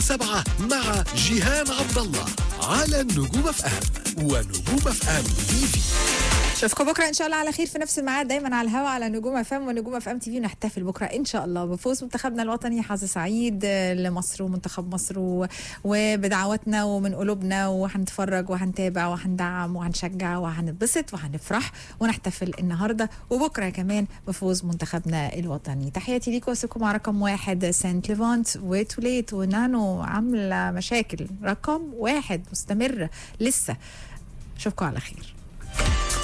سبعة مع جيهان عبد الله على النجوم اف ام ونجوم اف ام تي في اشوفكم بكره ان شاء الله على خير في نفس الميعاد دايما على الهوا على نجوم اف ام ونجوم اف ام تي في ونحتفل بكره ان شاء الله بفوز منتخبنا الوطني حظ سعيد لمصر ومنتخب مصر و- وبدعواتنا ومن قلوبنا وهنتفرج وهنتابع وهندعم وهنشجع وهنتبسط وهنفرح ونحتفل النهارده وبكره كمان بفوز منتخبنا الوطني تحياتي ليكم واسيبكم مع رقم واحد سانت ليفانت وتوليت ونانو عامله مشاكل رقم واحد مستمره لسه اشوفكم على خير